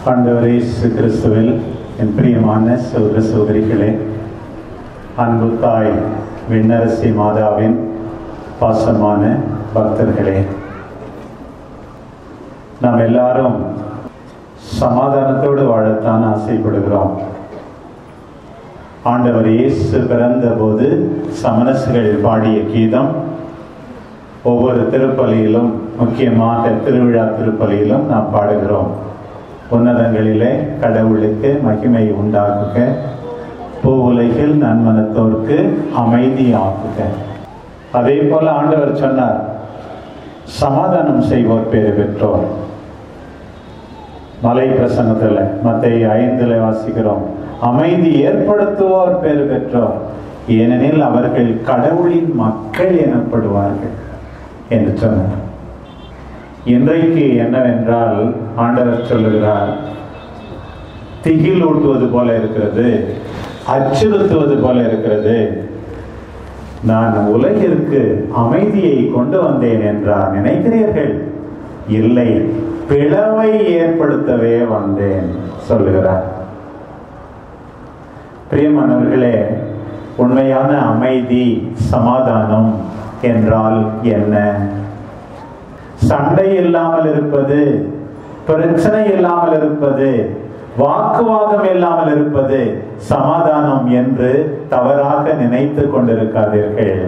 ஆண்டவர் இயேசு கிறிஸ்துவில் என் பிரியமான சகோதர சகோதரிகளே அன்பு தாய் விண்ணரசி மாதாவின் பாசமான பக்தர்களே நாம் எல்லாரும் சமாதானத்தோடு வாழத்தான் ஆசைப்படுகிறோம் ஆண்டவர் இயேசு பிறந்த போது சமணசுகள் பாடிய கீதம் ஒவ்வொரு திருப்பலியிலும் முக்கியமாக திருவிழா திருப்பலியிலும் நாம் பாடுகிறோம் உன்னதங்களிலே கடவுளுக்கு மகிமை உண்டாக்குக பூவுலகில் நன்மனத்தோர்க்கு அமைதி ஆக்குக அதே போல ஆண்டவர் சொன்னார் சமாதானம் செய்வோர் பேறு பெற்றோர் மலை பிரசங்கத்தில் மத்திய ஐந்துல வாசிக்கிறோம் அமைதி ஏற்படுத்துவோர் பேறு பெற்றோர் ஏனெனில் அவர்கள் கடவுளின் மக்கள் எனப்படுவார்கள் என்று சொன்னார் இன்றைக்கு என்னவென்றால் ஆண்டவர் சொல்லுகிறார் திகில் ஊட்டுவது போல இருக்கிறது அச்சுறுத்துவது போல இருக்கிறது நான் உலகிற்கு அமைதியை கொண்டு வந்தேன் என்றார் நினைக்கிறீர்கள் இல்லை பிளவை ஏற்படுத்தவே வந்தேன் சொல்லுகிறார் பிரியமானவர்களே உண்மையான அமைதி சமாதானம் என்றால் என்ன சண்டை இல்லாமல் இருப்பது பிரச்சனை இல்லாமல் இருப்பது வாக்குவாதம் இல்லாமல் இருப்பது சமாதானம் என்று தவறாக நினைத்து கொண்டிருக்காதீர்கள்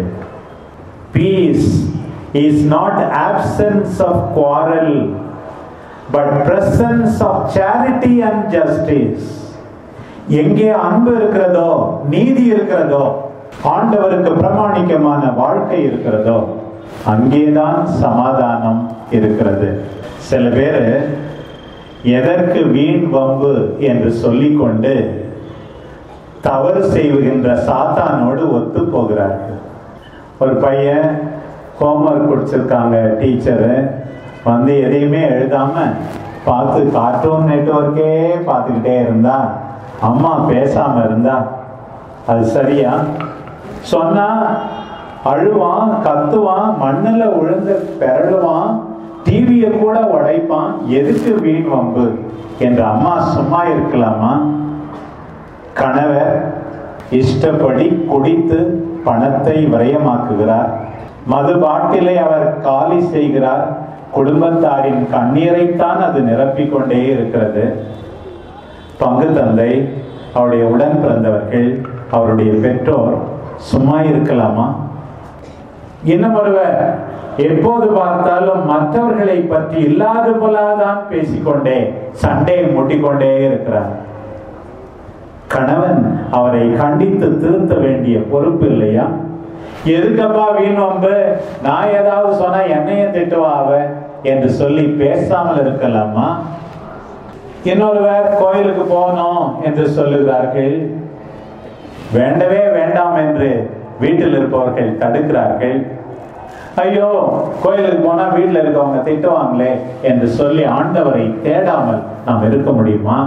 peace is not absence of quarrel but presence of charity and justice எங்கே அன்பு இருக்கிறதோ நீதி இருக்கிறதோ ஆண்டவருக்கு பிரமாணிக்கமான வாழ்க்கை இருக்கிறதோ அங்கேதான் சமாதானம் இருக்கிறது சில பேர் எதற்கு வீண் வம்பு என்று சொல்லிக்கொண்டு தவறு செய்கின்ற சாத்தானோடு ஒத்து போகிறார்கள் ஒரு பையன் ஹோம்ஒர்க் கொடுத்துருக்காங்க டீச்சரு வந்து எதையுமே எழுதாம பார்த்து கார்ட்டூன் நெட்ஒர்க்கே பார்த்துக்கிட்டே இருந்தா அம்மா பேசாம இருந்தா அது சரியா சொன்னா அழுவான் கத்துவான் மண்ணுல விழுந்து பெறழுவான் டிவியை கூட உடைப்பான் எதுக்கு வீண் வம்பு என்ற அம்மா சும்மா இருக்கலாமா கணவர் இஷ்டப்படி குடித்து பணத்தை விரயமாக்குகிறார் மது பாட்டிலை அவர் காலி செய்கிறார் குடும்பத்தாரின் கண்ணீரைத்தான் அது நிரப்பிக் கொண்டே இருக்கிறது பங்கு தந்தை அவருடைய உடன் பிறந்தவர்கள் அவருடைய பெற்றோர் சும்மா இருக்கலாமா இன்னும் ஒருவர் எப்போது பார்த்தாலும் மற்றவர்களை பற்றி இல்லாத போலாதான் பேசிக்கொண்டே சண்டையை முட்டிக்கொண்டே இருக்கிறார் கணவன் அவரை கண்டித்து திருத்த வேண்டிய பொறுப்பு இல்லையா எதுக்கப்பா வீண் வம்பு நான் ஏதாவது சொன்னா என்னைய திட்டுவா அவ என்று சொல்லி பேசாமல் இருக்கலாமா இன்னொருவர் கோயிலுக்கு போகணும் என்று சொல்லுகிறார்கள் வேண்டவே வேண்டாம் என்று வீட்டில் இருப்பவர்கள் தடுக்கிறார்கள் ஐயோ கோயிலுக்கு போனா வீட்டில் இருக்கவங்க திட்டுவாங்களே என்று சொல்லி ஆண்டவரை தேடாமல் நாம் இருக்க முடியுமா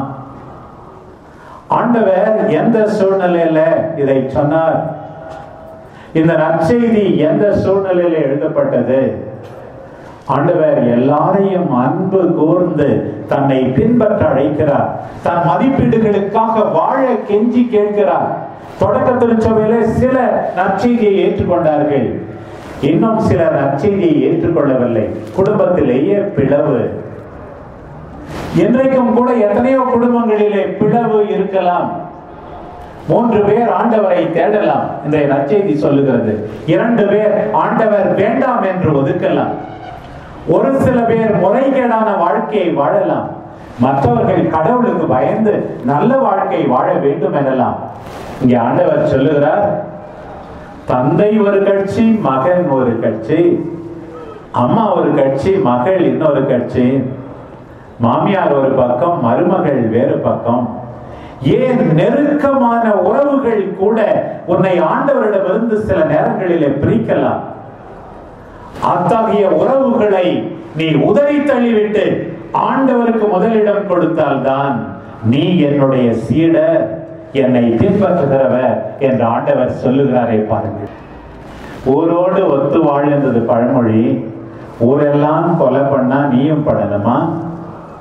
ஆண்டவர் எந்த சூழ்நிலையில இதை சொன்னார் இந்த நற்செய்தி எந்த சூழ்நிலையில எழுதப்பட்டது ஆண்டவர் எல்லாரையும் அன்பு கூர்ந்து தன்னை பின்பற்ற அழைக்கிறார் தன் மதிப்பீடுகளுக்காக வாழ கெஞ்சி கேட்கிறார் தொடக்க திருச்சபையில சில நற்செய்தியை ஏற்றுக்கொண்டார்கள் இன்னும் சில நற்செய்தியை ஏற்றுக்கொள்ளவில்லை குடும்பத்திலேயே பிளவு இன்றைக்கும் கூட எத்தனையோ குடும்பங்களிலே பிளவு இருக்கலாம் மூன்று பேர் ஆண்டவரை தேடலாம் இந்த நற்செய்தி சொல்லுகிறது இரண்டு பேர் ஆண்டவர் வேண்டாம் என்று ஒதுக்கலாம் ஒரு சில பேர் முறைகேடான வாழ்க்கையை வாழலாம் மற்றவர்கள் கடவுளுக்கு பயந்து நல்ல வாழ்க்கை வாழ வேண்டும் எனலாம் இங்கே ஆண்டவர் சொல்லுகிறார் தந்தை ஒரு கட்சி மகன் ஒரு கட்சி அம்மா ஒரு கட்சி மகள் இன்னொரு கட்சி மாமியார் ஒரு பக்கம் மருமகள் வேறு பக்கம் ஏன் நெருக்கமான உறவுகள் கூட உன்னை ஆண்டவரிடமிருந்து சில நேரங்களிலே பிரிக்கலாம் அத்தகைய உறவுகளை நீ உதறி தள்ளிவிட்டு ஆண்டவருக்கு முதலிடம் கொடுத்தால்தான் நீ என்னுடைய சீடர் என்னை பின்பற்றுகிறவர் என்று ஆண்டவர் சொல்லுகிறாரே பாருங்கள் ஊரோடு ஒத்து வாழ்ந்தது பழமொழி ஊரெல்லாம் கொலை பண்ணா நீயும் படணுமா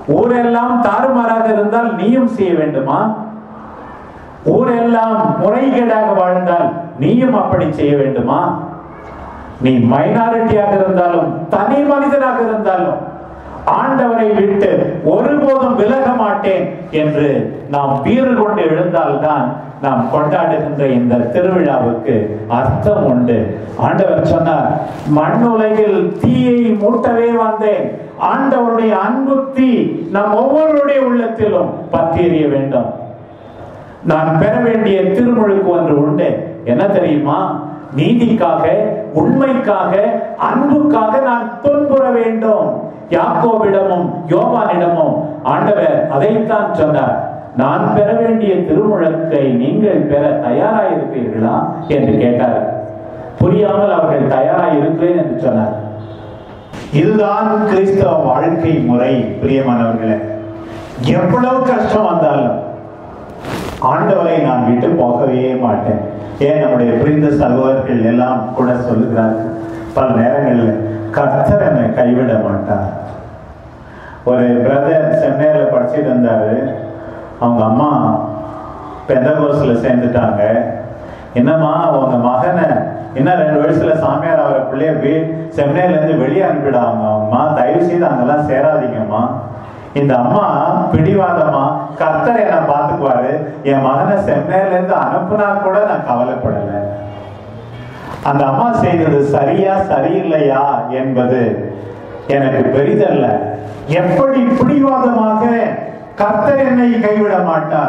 ஊரெல்லாம் தாறுமாறாக இருந்தால் நீயும் செய்ய வேண்டுமா ஊரெல்லாம் முறைகேடாக வாழ்ந்தால் நீயும் அப்படி செய்ய வேண்டுமா நீ மைனாரிட்டியாக இருந்தாலும் தனி மனிதனாக இருந்தாலும் ஆண்டவரை விட்டு ஒருபோதும் விலக மாட்டேன் என்று நாம் வீறு கொண்டு எழுந்தால்தான் நாம் கொண்டாடுகின்ற இந்த திருவிழாவுக்கு அர்த்தம் உண்டு ஆண்டவர் சொன்னார் மண்ணுலகில் தீயை மூட்டவே வந்தேன் ஆண்டவருடைய அன்பு தீ நம் ஒவ்வொருடைய உள்ளத்திலும் பற்றி எறிய வேண்டும் நான் பெற வேண்டிய திருமுழுக்கு ஒன்று உண்டு என்ன தெரியுமா நீதிக்காக உண்மைக்காக அன்புக்காக நான் துன்புற வேண்டும் யாக்கோவிடமும் யோவானிடமும் ஆண்டவர் அதைத்தான் சொன்னார் நான் பெற வேண்டிய திருமுழக்கை நீங்கள் பெற தயாராயிருப்பீர்களா என்று கேட்டார் புரியாமல் அவர்கள் தயாராயிருக்கிறேன் என்று சொன்னார் இதுதான் கிறிஸ்தவ வாழ்க்கை முறை பிரியமானவர்களே எவ்வளவு கஷ்டம் வந்தாலும் ஆண்டவரை நான் விட்டு போகவே மாட்டேன் ஏன் நம்முடைய புரிந்த சகோதரர்கள் எல்லாம் கூட சொல்லுகிறார்கள் பல நேரங்களில் கர்த்தர் என்னை கைவிட மாட்டார் ஒரு பிரதர் சென்னையில் படிச்சுட்டு இருந்தாரு அவங்க அம்மா பெந்தகோஸ்ல சேர்ந்துட்டாங்க என்னம்மா உங்க மகனை இன்னும் ரெண்டு வயசுல சாமியார் அவரை பிள்ளைய வீ சென்னையில இருந்து வெளியே அனுப்பிடாங்க அம்மா தயவு செய்து அங்கெல்லாம் சேராதீங்கம்மா இந்த அம்மா பிடிவாதமா கர்த்தர் என்ன பாத்துக்குவாரு என் மகனை சென்னையில இருந்து அனுப்புனா கூட நான் கவலைப்படல அந்த அம்மா செய்தது சரியா சரியில்லையா என்பது எனக்கு பெரிதல்ல எப்படி பிடிவாதமாக கர்த்தர் என்னை கைவிட மாட்டார்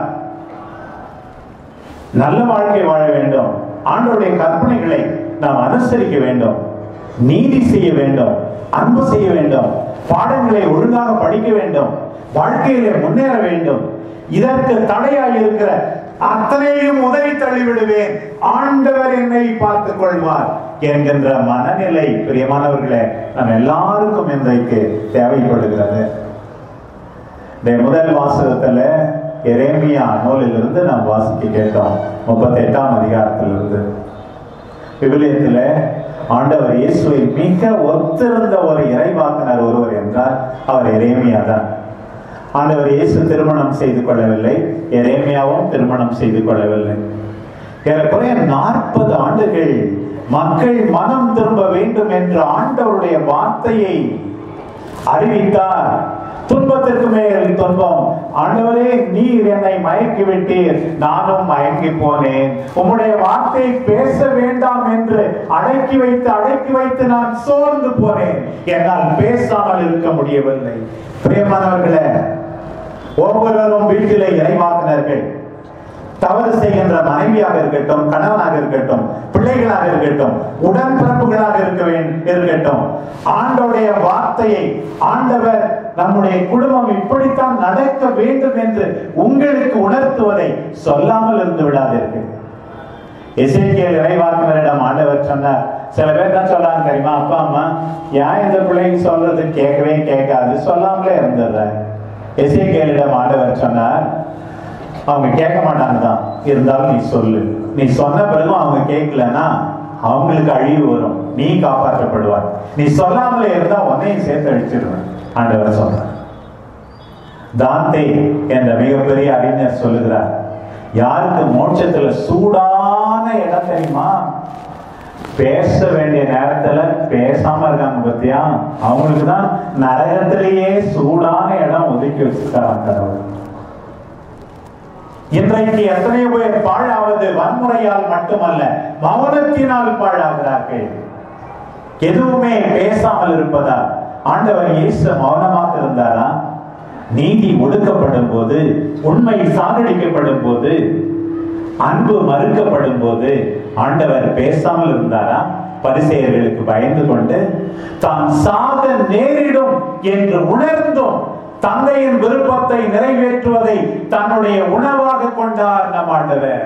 நல்ல வாழ்க்கை வாழ வேண்டும் ஆண்டோடைய கற்பனைகளை நாம் அனுசரிக்க வேண்டும் நீதி செய்ய வேண்டும் அன்பு செய்ய வேண்டும் பாடங்களை ஒழுங்காக படிக்க வேண்டும் வாழ்க்கையிலே முன்னேற வேண்டும் இதற்கு தடையாய் இருக்கிற அத்தனையும் உதவி தள்ளிவிடுவேன் ஆண்டவர் என்னை பார்த்துக் கொள்வார் என்கின்ற மனநிலை பிரியமானவர்களே நம் எல்லாருக்கும் இன்றைக்கு தேவைப்படுகிறது இந்த முதல் வாசகத்துல எரேமியா நூலிலிருந்து நாம் வாசிக்க கேட்டோம் முப்பத்தி எட்டாம் அதிகாரத்திலிருந்து விவிலியத்துல ஆண்டவர் இயேசுவை மிக ஒத்திருந்த ஒரு இறைவாக்கினர் ஒருவர் என்றார் அவர் எரேமியா தான் ஆண்டவர் இயேசு திருமணம் செய்து கொள்ளவில்லை எரேமியாவும் திருமணம் செய்து கொள்ளவில்லை ஏறக்குறைய நாற்பது ஆண்டுகள் மக்கள் மனம் திரும்ப வேண்டும் என்ற ஆண்டவருடைய வார்த்தையை அறிவித்தார் துன்பத்திற்கு மேல் துன்பம் ஆண்டவரே நீர் என்னை மயக்கி விட்டீர் நானும் மயங்கி போனேன் உம்முடைய வார்த்தை பேச வேண்டாம் என்று அடக்கி வைத்து அடக்கி வைத்து நான் சோர்ந்து போனேன் என்னால் பேசாமல் இருக்க முடியவில்லை பிரியமானவர்களே ஒவ்வொருவரும் வீட்டிலே இறைவாக்கினர்கள் தவறு செய்கின்ற மனைவியாக இருக்கட்டும் கணவனாக இருக்கட்டும் பிள்ளைகளாக இருக்கட்டும் உடன்பிறப்புகளாக இருக்க வேண்டும் இருக்கட்டும் ஆண்டோடைய வார்த்தையை ஆண்டவர் நம்முடைய குடும்பம் இப்படித்தான் நடக்க வேண்டும் என்று உங்களுக்கு உணர்த்துவதை சொல்லாமல் இருந்து விடாதீர்கள் எசேக்கியல் இறைவாக்கினரிடம் ஆண்டவர் சொன்னார் சில பேர் தான் சொல்றாங்க தெரியுமா அப்பா அம்மா ஏன் இந்த பிள்ளைக்கு சொல்றது கேட்கவே கேட்காது சொல்லாமலே இருந்துடுற எசேக்கியலிடம் ஆண்டவர் சொன்னார் அவங்க கேட்க மாட்டாங்க தான் இருந்தாலும் நீ சொல்லு நீ சொன்ன பிறகும் அவங்க கேட்கலன்னா அவங்களுக்கு அழிவு வரும் நீ காப்பாற்றப்படுவார் நீ சொல்லாமலே இருந்தா உன்னையும் சேர்த்து அழிச்சிருவேன் ஆண்டவர் சொல்றார் தாந்தே என்ற மிகப்பெரிய அறிஞர் சொல்லுகிறார் யாருக்கு மோட்சத்துல சூடான இடம் தெரியுமா பேச வேண்டிய நேரத்துல பேசாம இருக்காங்க பத்தியா அவங்களுக்கு தான் நரகத்திலேயே சூடான இடம் ஒதுக்கி வச்சிருக்காங்க கடவுள் இன்றைக்கு எத்தனையோ பேர் பாழாவது வன்முறையால் மட்டுமல்ல மௌனத்தினால் பாழாகிறார்கள் எதுவுமே பேசாமல் இருப்பதால் ஆண்டவர் இயேசு மௌனமாக இருந்தாரா நீதி ஒடுக்கப்படும் போது உண்மை சாகடிக்கப்படும் போது அன்பு மறுக்கப்படும் போது ஆண்டவர் பேசாமல் இருந்தாரா பரிசெயர்களுக்கு பயந்து கொண்டு தான் சாக நேரிடும் என்று உணர்ந்தும் தந்தையின் விருப்பத்தை நிறைவேற்றுவதை தன்னுடைய உணவாக கொண்டார் நம் ஆண்டவர்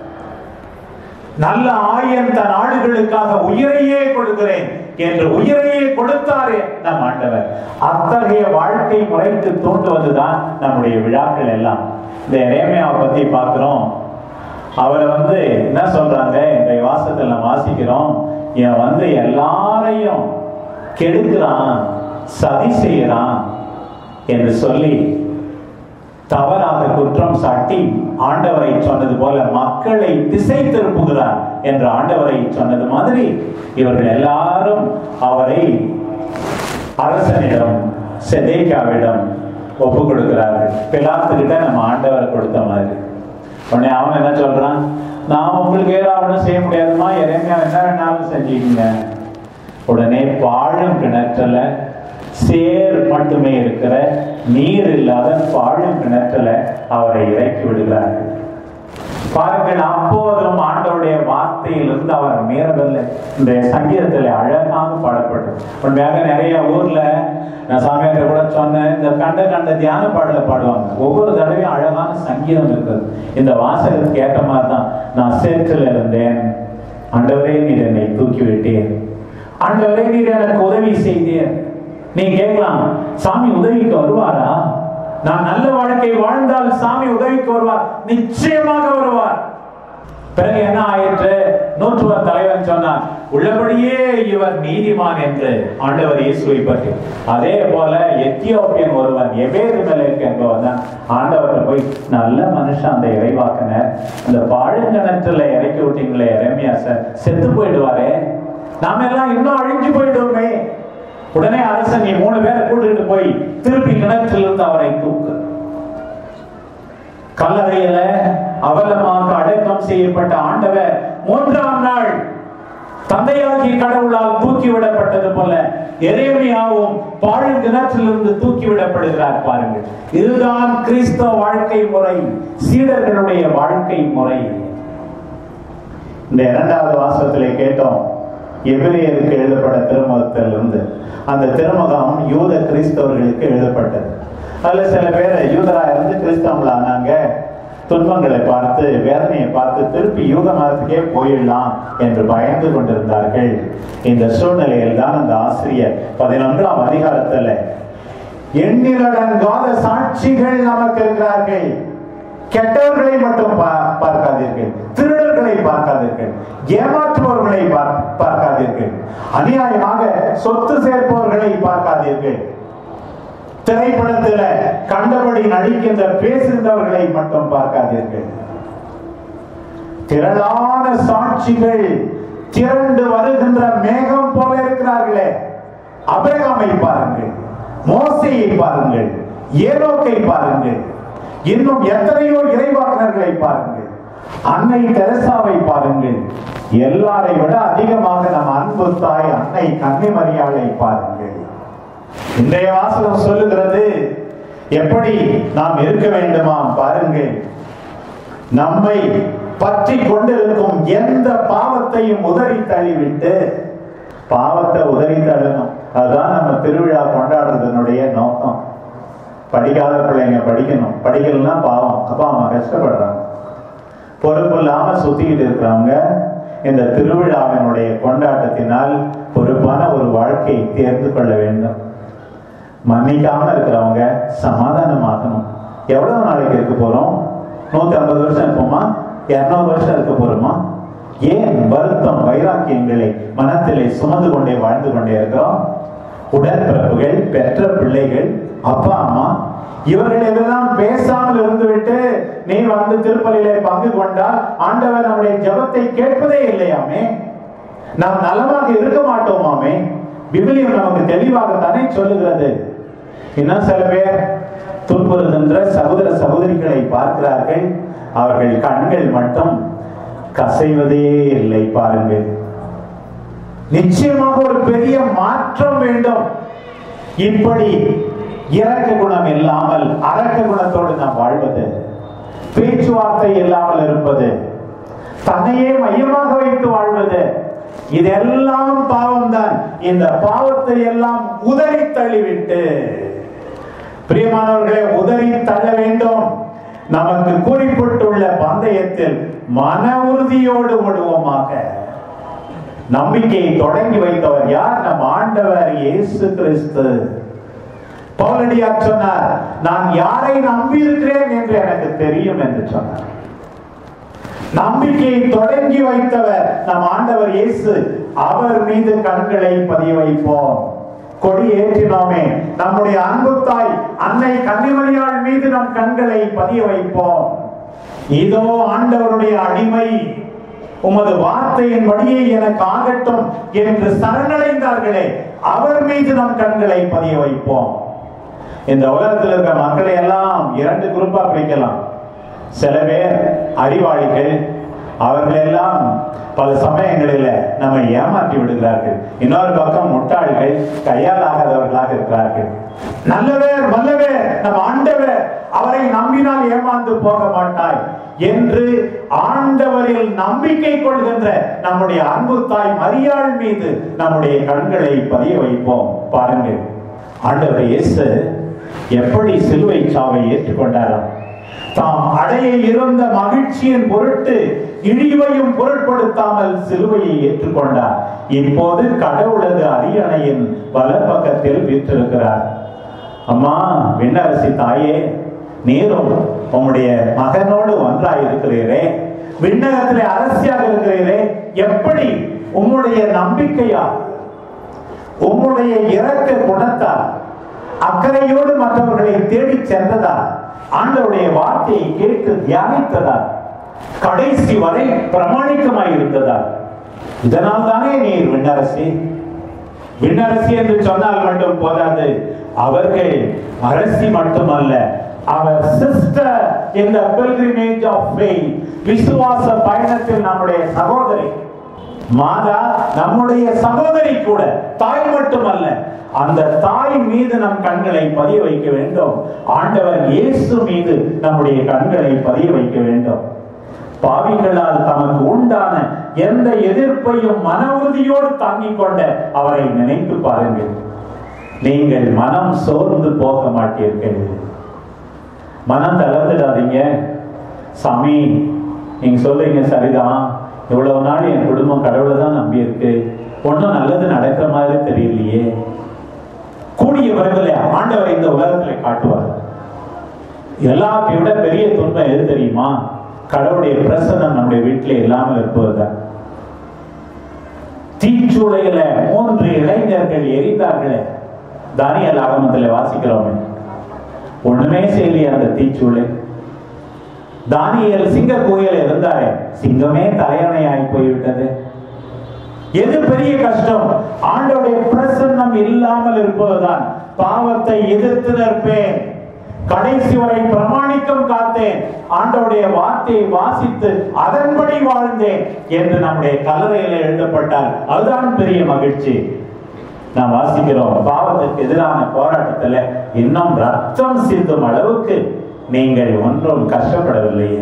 நல்ல ஆயன் தன் ஆடுகளுக்காக உயிரையே கொடுக்கிறேன் என்று உயிரையே கொடுத்தாரே நம் ஆண்டவர் அத்தகைய வாழ்க்கை முறைக்கு தூண்டுவதுதான் நம்முடைய விழாக்கள் எல்லாம் இந்த ரேமையாவை பத்தி பார்க்கிறோம் அவரை வந்து என்ன சொல்றாங்க இந்த வாசத்துல நம்ம வாசிக்கிறோம் இவன் வந்து எல்லாரையும் கெடுக்கிறான் சதி செய்யறான் என்று சொல்லி தவறாக குற்றம் சாட்டி ஆண்டவரை சொன்னது போல மக்களை திசை திருப்புகிறார் என்று ஆண்டவரை சொன்னது மாதிரி இவர்கள் எல்லாரும் அவரை அரசனிடம் செதேக்காவிடம் ஒப்பு கொடுக்கிறார்கள் பிலாத்துக்கிட்ட நம்ம ஆண்டவர் கொடுத்த மாதிரி உடனே அவன் என்ன சொல்றான் நான் உங்களுக்கு ஏதாவது செய்ய முடியாதுமா இறைமையா என்ன வேணாலும் செஞ்சுக்கீங்க உடனே பாழும் கிணற்றுல சேர் மட்டுமே இருக்கிற நீர் இல்லாத பாழும் கிணற்றுல அவரை இறக்கி விடுகிறார்கள் பாருங்கள் அப்போதும் ஆண்டவருடைய வார்த்தையிலிருந்து அவர் மீறவில்லை இந்த சங்கீதத்தில் அழகாக பாடப்பட்டது உண்மையாக நிறைய ஊர்ல நான் சாமியார்ட்ட கூட சொன்னேன் இந்த கண்ட கண்ட தியான பாடல பாடுவாங்க ஒவ்வொரு தடவையும் அழகான சங்கீதம் இருக்குது இந்த வாசகத்துக்கு ஏற்ற மாதிரி தான் நான் சேற்றில் இருந்தேன் ஆண்டவரே நீர் என்னை தூக்கி விட்டேன் ஆண்டவரே நீர் எனக்கு உதவி செய்தீர் நீ கேட்கலாம் சாமி உதவிக்கு வருவாரா நான் நல்ல வாழ்க்கை வாழ்ந்தால் சாமி உதவிக்கு வருவார் நிச்சயமாக வருவார் பிறகு என்ன ஆயிற்று நூற்றுவர் தலைவன் சொன்னார் உள்ளபடியே இவர் நீதிமான் என்று ஆண்டவர் இயேசுவை பற்றி அதே போல எத்தியோப்பியன் ஒருவன் எவேது மேலேக்கு என்பவன் தான் ஆண்டவர் போய் நல்ல மனுஷன் அந்த இறைவாக்கினர் அந்த பாழுங்கணத்துல இறக்கி விட்டீங்களே ரம்யா சார் செத்து போயிடுவாரே நாம எல்லாம் இன்னும் அழிஞ்சு போயிடுவோமே உடனே அரசன் நீ மூணு பேரை கூட்டிட்டு போய் திருப்பி கிணற்றிலிருந்து அவரை தூக்கு கல்லறையில அவலமாக அடக்கம் செய்யப்பட்ட ஆண்டவர் மூன்றாம் நாள் தந்தையாகிய கடவுளால் தூக்கி விடப்பட்டது போல எரேமியாவும் பாழ் கிணற்றிலிருந்து தூக்கி விடப்படுகிறார் பாருங்கள் இதுதான் கிறிஸ்தவ வாழ்க்கை முறை சீடர்களுடைய வாழ்க்கை முறை இந்த இரண்டாவது வாசகத்திலே கேட்டோம் எபிரேயருக்கு எழுதப்பட்ட திருமுகத்திலிருந்து அந்த திருமுகம் யூத கிறிஸ்தவர்களுக்கு எழுதப்பட்டது அதுல சில பேர் யூதரா இருந்து கிறிஸ்தவங்களானாங்க துன்பங்களை பார்த்து வேதனையை பார்த்து திருப்பி யூத மதத்துக்கே போயிடலாம் என்று பயந்து கொண்டிருந்தார்கள் இந்த சூழ்நிலையில் தான் அந்த ஆசிரியர் பதினொன்றாம் அதிகாரத்துல எண்ணிலடங்காத சாட்சிகள் நமக்கு இருக்கிறார்கள் கெட்டவர்களை மட்டும் பா- பார்க்காதீர்கள் திருடர்களை பார்க்காதீர்கள் ஏமாற்றுபவர்களை பார்- பார்க்காதீர்கள் அநியாயமாக சொத்து சேர்ப்பவர்களை பார்க்காதீர்கள் திரைப்படத்துல கண்டபடி நடிக்கின்ற பேசுகின்றவர்களை மட்டும் பார்க்காதீர்கள் திரளான சாட்சிகள் திரண்டு வருகின்ற மேகம் போல இருக்கிறார்களே அபிரகாமை பாருங்கள் மோசையை பாருங்கள் ஏனோக்கை பாருங்கள் இன்னும் எத்தனையோ இறைவாக்கினர்களை பாருங்கள் அன்னை தெரசாவை பாருங்கள் எல்லாரை விட அதிகமாக நம் அன்பு தாய் அன்னை கன்னிமரியாளை பாருங்கள் இன்றைய வாசகம் சொல்லுகிறது எப்படி நாம் இருக்க வேண்டுமாம் பாருங்கள் நம்மை பற்றி கொண்டிருக்கும் எந்த பாவத்தையும் உதறி தள்ளிவிட்டு பாவத்தை உதறி தள்ளணும் அதுதான் நம்ம திருவிழா கொண்டாடுறதனுடைய நோக்கம் படிக்காத பிள்ளைங்க படிக்கணும் படிக்கலன்னா பாவம் அப்பா அம்மா கஷ்டப்படுறாங்க பொறுப்பு இல்லாம சுத்திக்கிட்டு இருக்கிறவங்க இந்த திருவிழாவினுடைய கொண்டாட்டத்தினால் பொறுப்பான ஒரு வாழ்க்கையை தேர்ந்து கொள்ள வேண்டும் மன்னிக்காம இருக்கிறவங்க சமாதானமாகணும் எவ்வளவு நாளைக்கு இருக்க போறோம் நூத்தி ஐம்பது வருஷம் இருப்போமா இருநூறு வருஷம் இருக்க போறோமா ஏன் வருத்தம் வைராக்கியங்களை மனத்திலே சுமந்து கொண்டே வாழ்ந்து கொண்டே இருக்கிறோம் உடற்பிறப்புகள் பெற்ற பிள்ளைகள் அப்பா அம்மா இவர்கள் எல்லாம் பேசாமல் இருந்துவிட்டு நீ வந்து திருப்பலியிலே பங்கு கொண்டால் ஆண்டவர் நம்முடைய ஜெபத்தை கேட்பதே இல்லையாமே நாம் நலமாக இருக்க மாட்டோமாமே விவிலியம் நமக்கு தெளிவாக தானே சொல்லுகிறது இன்னும் சில பேர் துன்புறுகின்ற சகோதர சகோதரிகளை பார்க்கிறார்கள் அவர்கள் கண்கள் மட்டும் கசைவதே இல்லை பாருங்கள் நிச்சயமாக ஒரு பெரிய மாற்றம் வேண்டும் இப்படி இரக்க குணம் இல்லாமல் அரக்க குணத்தோடு நாம் வாழ்வது பேச்சுவார்த்தை இல்லாமல் இருப்பது தன்னையே மையமாக வைத்து வாழ்வது இதெல்லாம் பாவம்தான் இந்த பாவத்தை எல்லாம் உதறி தள்ளிவிட்டு பிரியமானவர்களை உதறி தள்ள வேண்டும் நமக்கு குறிப்பிட்டுள்ள பந்தயத்தில் மன உறுதியோடு ஓடுவோமாக நம்பிக்கையை தொடங்கி வைத்தவர் யார் நம் ஆண்டவர் இயேசு கிறிஸ்து பவுலடியார் சொன்னார் நான் யாரை நம்பி இருக்கிறேன் என்று எனக்கு தெரியும் என்று சொன்னார் நம்பிக்கையை தொடங்கி வைத்தவர் நம் ஆண்டவர் இயேசு அவர் மீது கண்களை பதிய வைப்போம் கொடி ஏற்றினோமே நம்முடைய அன்பு தாய் அன்னை கன்னிமரியாள் மீது நம் கண்களை பதிய வைப்போம் இதோ ஆண்டவருடைய அடிமை உமது வார்த்தையின் வழியே எனக்கு ஆகட்டும் என்று சரணடைந்தார்களே அவர் மீது நம் கண்களை பதிய வைப்போம் இந்த உலகத்தில் இருக்கிற மக்களை எல்லாம் இரண்டு குரூப்பா பிரிக்கலாம் சில பேர் அறிவாளிகள் அவர்கள் எல்லாம் பல சமயங்களில் நம்மை ஏமாற்றி விடுகிறார்கள் இன்னொரு பக்கம் முட்டாள்கள் கையாலாகாதவர்களாக இருக்கிறார்கள் நல்லவர் வல்லவர் நம் ஆண்டவர் அவரை நம்பினால் ஏமாந்து போக மாட்டாய் என்று ஆண்டவரில் நம்பிக்கை கொள்கின்ற நம்முடைய அன்பு தாய் மரியாள் மீது நம்முடைய கண்களை பதிய வைப்போம் பாருங்கள் ஆண்டவர் இயேசு எப்படி சிலுவை சாவை ஏற்றுக்கொண்டாராம் தாம் அடைய இருந்த மகிழ்ச்சியின் பொருட்டு இழிவையும் பொருட்படுத்தாமல் சிலுவையை ஏற்றுக்கொண்டார் இப்போது கடவுளது அரியணையின் வலப்பக்கத்தில் வீற்றிருக்கிறார் அம்மா விண்ணரசி தாயே நீரும் உம்முடைய மகனோடு ஒன்றாய் இருக்கிறீரே விண்ணகத்திலே அரசியாக இருக்கிறீரே எப்படி உம்முடைய நம்பிக்கையா உம்முடைய இரக்க குணத்தால் அக்கறையோடு மற்றவர்களை தேடி சென்றதால் ஆண்டவருடைய வார்த்தையை கேட்டு தியானித்ததால் கடைசி வரை பிரமாணிக்கமாய் இருந்ததால் இதனால் தானே நீர் விண்ணரசி விண்ணரசி என்று சொன்னால் மட்டும் போதாது அவர்கள் அரசி மட்டுமல்ல அவர் sister in the pilgrimage of faith விசுவாச பயணத்தில் நம்முடைய சகோதரி மாதா நம்முடைய சகோதரி கூட தாய் மட்டுமல்ல அந்த தாய் மீது நம் கண்களை பதிய வைக்க வேண்டும் ஆண்டவர் இயேசு மீது நம்முடைய கண்களை பதிய வைக்க வேண்டும் பாவிகளால் தமக்கு உண்டான எந்த எதிர்ப்பையும் மன உறுதியோடு தாங்கிக் கொண்ட அவரை நினைத்து பாருங்கள் நீங்கள் மனம் சோர்ந்து போக மாட்டீர்கள் மனம் தளர்ந்துடாதீங்க சாமி நீங்க சொல்றீங்க சரிதான் இவ்வளவு நாள் என் குடும்பம் கடவுளை தான் நம்பி இருக்கு ஒன்றும் நல்லது நடக்கிற மாதிரி தெரியலையே கூடிய விரைவில் ஆண்டவர் இந்த உலகத்துல காட்டுவார் எல்லாத்தையும் விட பெரிய துன்பம் எது தெரியுமா கடவுளுடைய பிரசனம் நம்முடைய வீட்டில் இல்லாமல் இருப்பதுதான் தீச்சூளையில மூன்று இளைஞர்கள் எரிந்தார்களே தானியல் ஆகமத்தில் வாசிக்கிறோமே ஒண்ணுமே செய்யலையே அந்த தீச்சூளை தானியல் சிங்க கோயில இருந்தாரே சிங்கமே தலையணையாய் போய்விட்டது எது பெரிய கஷ்டம் ஆண்டோடைய பிரசன்னம் இல்லாமல் இருப்பதுதான் பாவத்தை எதிர்த்து நிற்பேன் கடைசி வரை பிரமாணிக்கம் காத்தேன் ஆண்டோடைய வார்த்தையை வாசித்து அதன்படி வாழ்ந்தேன் என்று நம்முடைய கலரையில எழுதப்பட்டால் அதுதான் பெரிய மகிழ்ச்சி நாம் வாசிக்கிறோம் பாவத்துக்கு எதிரான போராட்டத்துல இன்னும் ரத்தம் சிந்தும் அளவுக்கு நீங்கள் ஒன்றும் கஷ்டப்படவில்லையே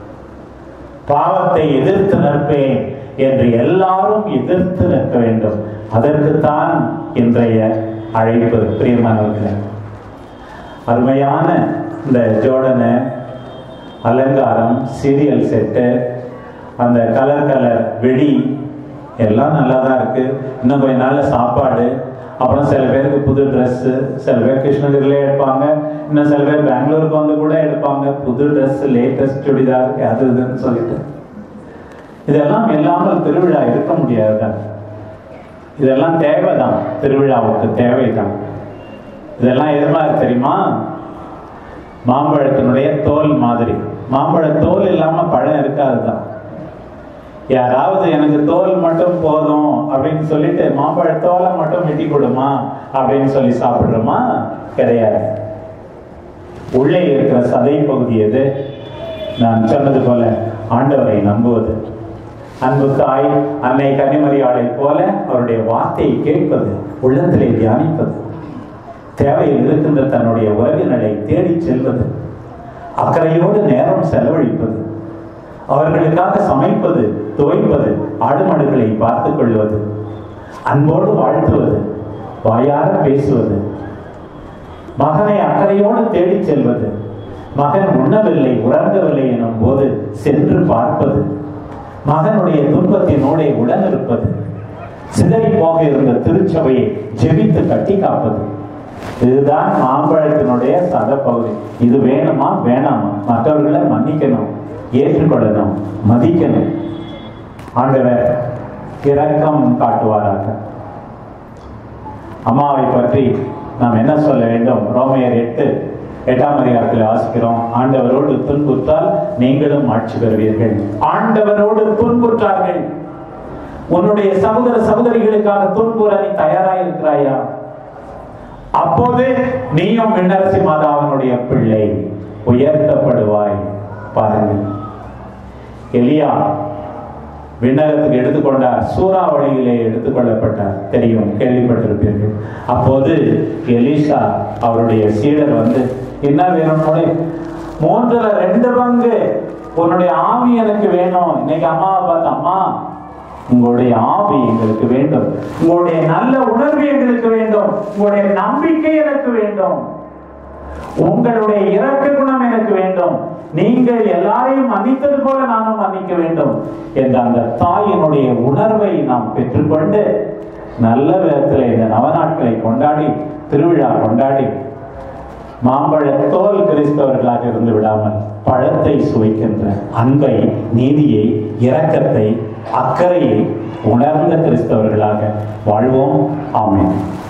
பாவத்தை எதிர்த்து நிற்பேன் என்று எல்லாரும் எதிர்த்து நிற்க வேண்டும் அதற்குத்தான் இன்றைய அழைப்பு பிரியமானவர்களே அருமையான இந்த ஜோடனை அலங்காரம் சீரியல் செட்டு அந்த கலர் கலர் வெடி எல்லாம் நல்லா தான் இருக்கு இன்னும் கொஞ்ச நாள்ல சாப்பாடு அப்புறம் சில பேருக்கு புது Dress சில பேர் கிருஷ்ணகிரியிலே எடுப்பாங்க இன்னும் சில பேர் பெங்களூருக்கு வந்து கூட எடுப்பாங்க புது Dress லேட்டஸ்ட் சுடிதார் அது இதுன்னு சொல்லிட்டு இதெல்லாம் இல்லாமல் திருவிழா இருக்க முடியாது இதெல்லாம் தேவைதான் திருவிழாவுக்கு தேவைதான் இதெல்லாம் எது மாதிரி தெரியுமா மாம்பழத்தினுடைய தோல் மாதிரி மாம்பழ தோல் இல்லாம பழம் இருக்காதுதான் யாராவது எனக்கு தோல் மட்டும் போதும் அப்படின்னு சொல்லிட்டு மாம்பழ தோலை மட்டும் வெட்டி கொடுமா அப்படின்னு சொல்லி சாப்பிடுறோமா கிடையாது உள்ளே இருக்கிற சதை பகுதி எது நான் சொன்னது போல ஆண்டவரை நம்புவது அன்பு தாய் அன்னை கன்னிமரியாளை போல அவருடைய வார்த்தையை கேட்பது உள்ளத்திலே தியானிப்பது தேவையில் இருக்கின்ற தன்னுடைய உறவினரை தேடி செல்வது அக்கறையோடு நேரம் செலவழிப்பது அவர்களுக்காக சமைப்பது துவைப்பது ஆடுமாடுகளை பார்த்துக் கொள்வது அன்போடு வாழ்த்துவது வாயார பேசுவது மகனை அக்கறையோடு தேடிச் செல்வது மகன் உண்ணவில்லை உறங்கவில்லை எனும் போது சென்று பார்ப்பது மகனுடைய துன்பத்தினோட உடனிருப்பது சிதறி போக இருந்த திருச்சபையை ஜெபித்து கட்டி காப்பது இதுதான் மாம்பழத்தினுடைய சதப்பகுதி இது வேணுமா வேணாமா மற்றவர்களை மன்னிக்கணும் ஏற்றுக்கொள்ளணும் மதிக்கணும் ஆண்டவர் இரக்கம் காட்டுவாராக அம்மாவை பற்றி நாம் என்ன சொல்ல வேண்டும் ரோமையர் எட்டு எட்டாம் அதிகாரத்தில் வாசிக்கிறோம் ஆண்டவரோடு துன்புற்றால் நீங்களும் ஆட்சி பெறுவீர்கள் ஆண்டவரோடு துன்புற்றார்கள் உன்னுடைய சகோதர சகோதரிகளுக்காக துன்புற நீ தயாராக இருக்கிறாயா அப்போது நீயும் விண்ணரசி மாதாவினுடைய பிள்ளை உயர்த்தப்படுவாய் பாருங்கள் எலியா விண்ணகத்துக்கு எடுத்துக்கொண்டார் சூறாவளியிலே எடுத்துக்கொள்ளப்பட்டார் தெரியும் கேள்விப்பட்டிருப்பீர்கள் அப்போது எலிசா அவருடைய சீடர் வந்து என்ன வேணும் மூன்றுல ரெண்டு பங்கு உன்னுடைய ஆவி எனக்கு வேணும் இன்னைக்கு அம்மாவை பார்த்து அம்மா உங்களுடைய ஆவி எங்களுக்கு வேண்டும் உங்களுடைய நல்ல உணர்வு எங்களுக்கு வேண்டும் உங்களுடைய நம்பிக்கை எனக்கு வேண்டும் உங்களுடைய இரக்க குணம் எனக்கு வேண்டும் நீங்கள் எல்லாரையும் மன்னித்தது போல நானும் மன்னிக்க வேண்டும் என்ற அந்த தாயினுடைய உணர்வை நாம் பெற்றுக்கொண்டு நல்ல விதத்தில் இந்த நவநாட்களை கொண்டாடி திருவிழா கொண்டாடி மாம்பழ தோல் கிறிஸ்தவர்களாக இருந்து விடாமல் பழத்தை சுவைக்கின்ற அன்பை நீதியை இரக்கத்தை அக்கறையை உணர்ந்த கிறிஸ்தவர்களாக வாழ்வோம் ஆமென்